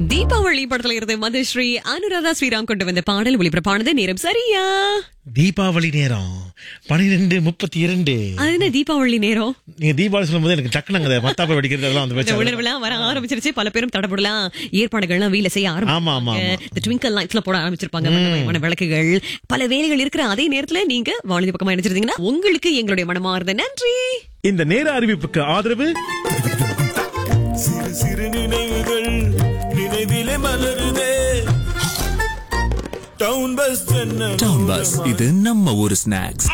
தீபாவளி படத்துல இருந்து மதுஸ்ரீ அனுராதா ஸ்ரீராம் கொண்டு வந்த பாடல் ஒளிபரப்பானது நேரம் சரியா தீபாவளி நேரம் பனிரெண்டு முப்பத்தி இரண்டு அது என்ன தீபாவளி நேரம் நீங்க தீபாவளி சொல்லும்போது எனக்கு டக்குனு அங்க மத்தாப்ப வெடிக்கிறது அதெல்லாம் வந்து இந்த பிரச்சனை உணர்வுலாம் வர ஆரம்பிச்சிருச்சு பல பேரும் தடப்படலாம் ஏற்பாடுகள்லாம் வீல செய்ய ஆமா, ஆமா, ஆமா. இந்த ட்விங்கிள் லைட்ஸ்ல போட ஆரம்பிச்சிருப்பாங்க வண்ணமயமான விளக்குகள் பல வேலைகள் இருக்கிற அதே நேரத்துல நீங்க வானொலி பக்கமா நினைச்சிருந்தீங்கன்னா உங்களுக்கு எங்களுடைய மனமார்ந்த நன்றி இந்த நேர அறிவிப்புக்கு ஆதரவு சிறு சிறு நினைவுகள் நினைவிலே மலருதே டவுன் பஸ் டவுன் பஸ் இது நம்ம ஊரு ஸ்நாக்ஸ்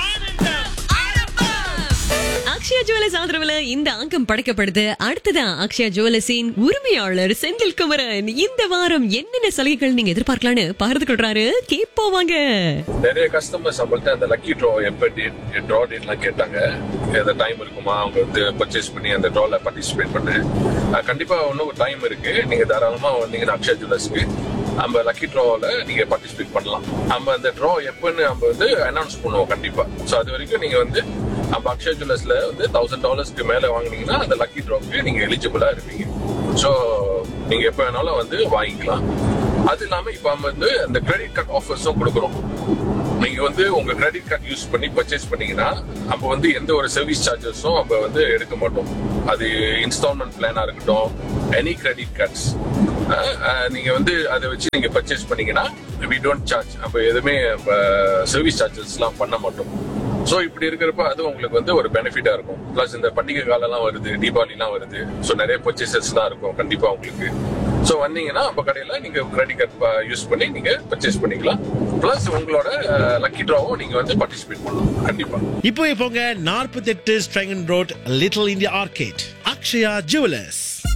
அக்ஷயா ஜுவல்லர்ஸ் ஆதரவுல இந்த அங்கம் படைக்கப்படுது அடுத்ததான் அக்ஷயா ஜுவல்லர்ஸின் உரிமையாளர் செந்தில் குமரன் இந்த வாரம் என்னென்ன சலுகைகள் நீங்க எதிர்பார்க்கலாம்னு பகிர்ந்து கொள்றாரு கேட்போவாங்க நிறைய கஸ்டமர்ஸ் நம்மள்ட்ட அந்த லக்கி ட்ரா எப்ப டேட் ட்ரா டேட்லாம் கேட்டாங்க எந்த டைம் இருக்குமா அவங்க வந்து பர்ச்சேஸ் பண்ணி அந்த ட்ரால பார்ட்டிசிபேட் பண்ணு அஹ் கண்டிப்பா இன்னும் டைம் இருக்கு நீங்க தாராளமா வந்தீங்கன்னா அக்ஷயா ஜுவல்லர்ஸ்க்கு நம்ம லக்கி ட்ராவில் நீங்க பார்ட்டிசிபேட் பண்ணலாம் நம்ம அந்த ட்ரா எப்பன்னு நம்ம வந்து அனௌன்ஸ் பண்ணுவோம் கண்டிப்பா ஸோ அது வரைக்கும் நீங்க வந்து நம்ம அக்ஷயா ஜுவல்லர்ஸ்ல வந்து தௌசண்ட் டாலர்ஸ்க்கு மேல வாங்குனீங்கன்னா அந்த லக்கி ட்ராக்கு நீங்க எலிஜிபிளா இருப்பீங்க ஸோ நீங்க எப்ப வேணாலும் வந்து வாங்கிக்கலாம் அது இல்லாம இப்ப நம்ம வந்து அந்த கிரெடிட் கார்டு ஆஃபர்ஸும் கொடுக்குறோம் நீங்க வந்து உங்க கிரெடிட் கார்டு யூஸ் பண்ணி பர்ச்சேஸ் பண்ணீங்கன்னா அப்ப வந்து எந்த ஒரு சர்வீஸ் சார்ஜஸும் நம்ம வந்து எடுக்க மாட்டோம் அது இன்ஸ்டால்மெண்ட் பிளானா இருக்கட்டும் எனி கிரெடிட் கார்ட்ஸ் நீங்க வந்து அதை வச்சு நீங்க பர்ச்சேஸ் பண்ணீங்கன்னா வி டோன்ட் சார்ஜ் அப்ப எதுவுமே சர்வீஸ் சார்ஜஸ்லாம் பண்ண மாட்டோம் சோ இப்படி இருக்கிறப்ப அது உங்களுக்கு வந்து ஒரு பெனிஃபிட்டா இருக்கும் பிளஸ் இந்த பண்டிகை காலம்லாம் வருது தீபாவளிலாம் வருது சோ நிறைய பர்ச்சேசஸ்லாம் இருக்கும் கண்டிப்பா உங்களுக்கு சோ வந்தீங்கன்னா அப்ப கடையில நீங்க கிரெடிட் கார்டு யூஸ் பண்ணி நீங்க பர்ச்சேஸ் பண்ணிக்கலாம் பிளஸ் உங்களோட லக்கி ட்ராவும் நீங்க வந்து பார்ட்டிசிபேட் பண்ணலாம் கண்டிப்பா இப்போ போங்க நாற்பத்தி எட்டு Serangoon Road Little India Arcade Akshaya jewellers